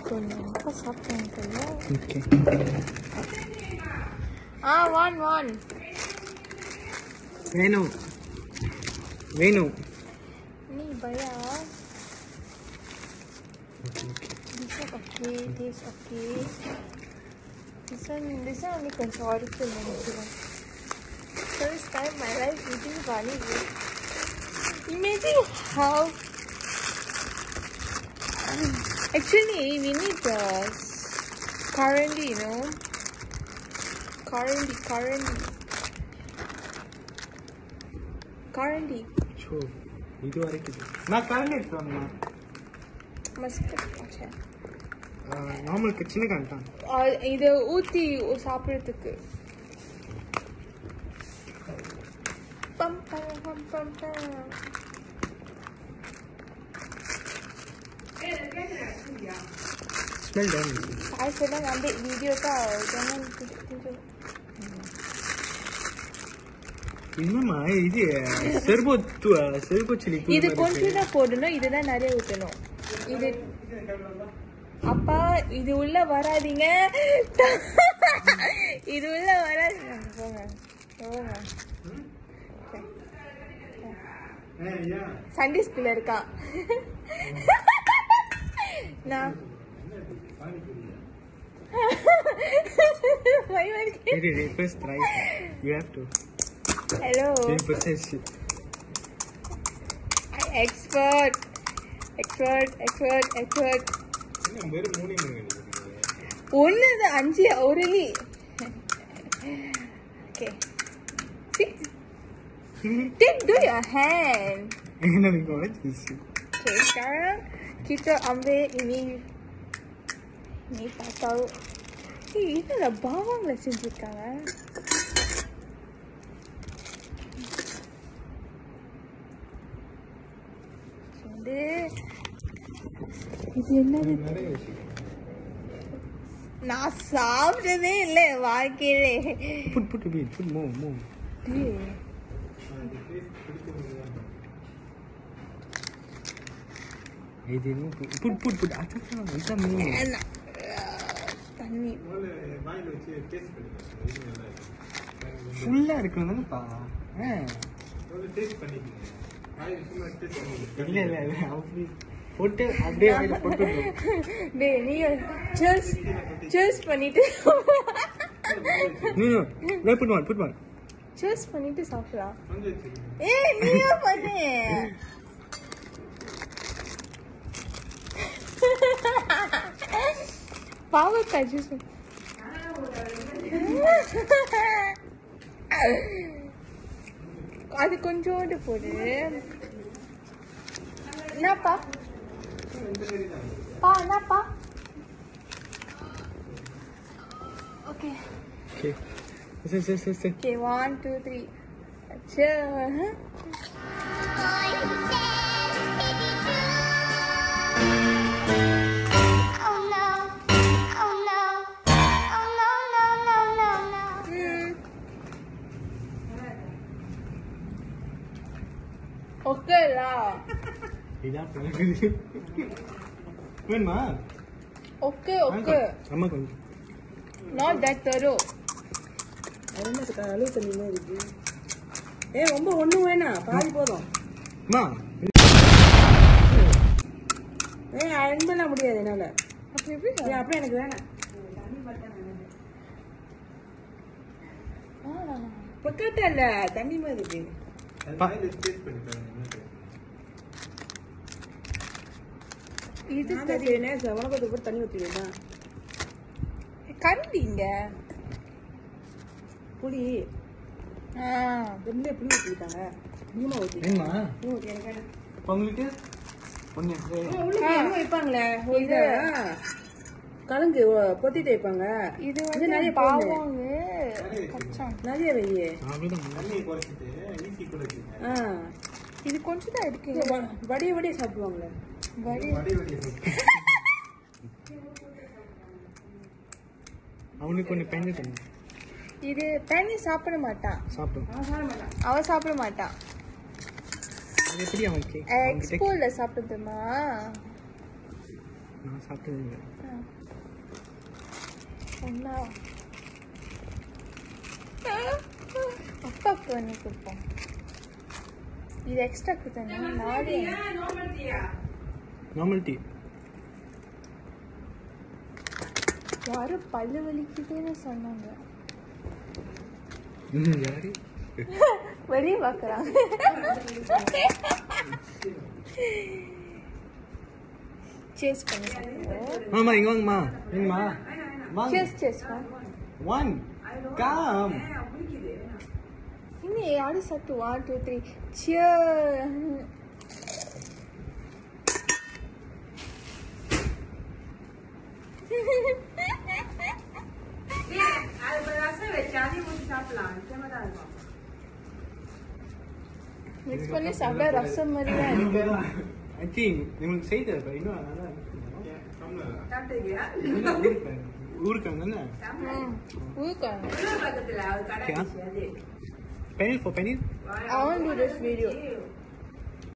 கொஞ்சம் அப்பா சாப்பிட்டாங்க கையா ஓகே ஆ ஒன் ஒன் வேணும் வேணும் நீ பயா This one okay, this okay. This one, this one only கொஞ்சம் original நினைக்கிறேன். First time my life eating Bali food. Imagine how. Actually, we need the currently, you know. Currently, currently. Currently. So இது வரைக்கும் நான் current எடுத்து வந்தேன் Must okay. Normal சின்ன current தான் ஆ, இதை ஊத்தி சாப்பிட்றதுக்கு பம் பம் பம் பம் பம் ஸ்மெல் டவுன் Saya sedang ambil video tau Jangan tunjuk-tunjuk என்னம்மா இது செர்போ செர்போ சில்லி இது கொஞ்சம் தான் போடணும் இதுதான் நிறைய ஊற்றணும் இது அப்பா இது உள்ள வராதீங்க இது உள்ள வராதீங்க போங்க போங்க சண்டே ஸ்கூல்ல இருக்கான் நான் first rice you have to hello ten percent expert expert expert expert வெறும் மூணு மூணு ஒன்று அஞ்சு ஒருலி okay Take do your hand. என்ன நீங்க வச்சு Okay, sekarang kita ambil ini. Ni tak tahu. Eh, ini lah bawang lah செஞ்சிருக்காங்க வந்து இது என்னது நிறைய விஷயம் நான் சாப்பிட்டதே இல்லை வாழ்க்கையிலே food food B food move move டேய், இது என்ன புட் புட் புட் அச்சா இதான் மூவ் வேணாம். தண்ணி ஃபுல்லா இருக்கணும்ப்பா இல்ல இல்ல இல்ல அப்படி போட்டு அப்படியே வாயில போட்டு டேய் நீ ஜஸ்ட் ஜஸ்ட் பண்ணிட்டு no no way put on put on just பண்ணிட்டு சாப்பிடலாம் ஏய் நீயே பண்ணு பாவக்காய் ஜூஸ் அது கொஞ்சோண்டு போடு என்னப்பா பா என்னப்பா ஓகே ஓகே சரி சரி சரி சரி Okay, one, two, three. Cheers. Oh no. Oh no. Oh no, no, no, no, no. Mm. Okay lah. இதான் பிறகு வேணுமா Okay, okay. அம்மா கொஞ்சம் Not that thorough. அருமைக்கு அளவு தண்ணி மாதிரி இருக்கு ஏ ரொம்ப ஒண்ணும் வேணாம் பாதி போதும் அம்மா ஏ அன்பெல்லாம் முடியாது என்னால அப்படி எப்படி ஏ அப்படியே எனக்கு வேணாம் பக்கத்துல இல்ல தண்ணி மாதிரி இருக்கு இது நான் தான் செய்யணும் உனக்கு போட்டு தண்ணி ஊற்றிடுமா கண்டிங்க புளி ஆ ரெண்டே புளி ஊற்றிட்டாங்க நீமா ஊற்றி வேணுமா நீ ஊற்றி எனக்கு வேணாம். இப்போ உங்களுக்கு ஒன்று ஆ, உள்ள என்ன வைப்பாங்களே இது கலங்கு பொத்திட்டு வைப்பாங்க இது இது வந்து நிறைய போடுங்க. பாவாங்க கச்சான் நிறைய வையே அவ்வளோதான் ஆ இது கொஞ்சம் தான் இருக்கு இது வ- வடிய வடிய சாப்பிடுவாங்களே வரி அவனுக்கு ஒன்று பெஞ்சு தண்ணி இது தண்ணி சாப்பிட மாட்டான் சாப்பிடும் நான் சாப்பிட மாட்டேன் அவ சாப்பிட மாட்டான் அது எப்படி அவனுக்கு எக்ஸ்போல சாப்பிடுதுமா நான் சாப்பிட்டது இல்லை ஒன்றா அப்பாவுக்கு ஒன்று கொடுப்போம் இது எக்ஸ்ட்ரா கொடுத்தேன்னா நாலு நார்மல் டீ யாரும் பல்லு வலிக்குதுன்னு சொன்னாங்க யாரு வெளியே பார்க்குறாங்க சேஸ் பண்ணி சாப்பிடுவோம் மாமா இங்க வாங்கம்மா இங்கம்மா வாங்க சேஸ் சேஸ் ஒன் கம் இன்னும் யாரும் சாப்பிட்டு ஒன் டூ த்ரீ சியர் அது ரசம் வச்சு அதையும் ஊற்றி சாப்பிடலாம் நிச்சயமா தான் இருக்கும் மிக்ஸ் பண்ணி சாப்பிட்டா ரசம் மாதிரி தான் இருக்கு ஆச்சி உங்களுக்கு செய்து தரப்ப இன்னும் நல்லா சாப்பிட்டுருக்கியா இருக்கு ஊருக்கு தானே ம் ஊருக்காங்க பக்கத்துல அது கடை Okay. இருந்துச்சு, அது paneer for paneer I want to do this video.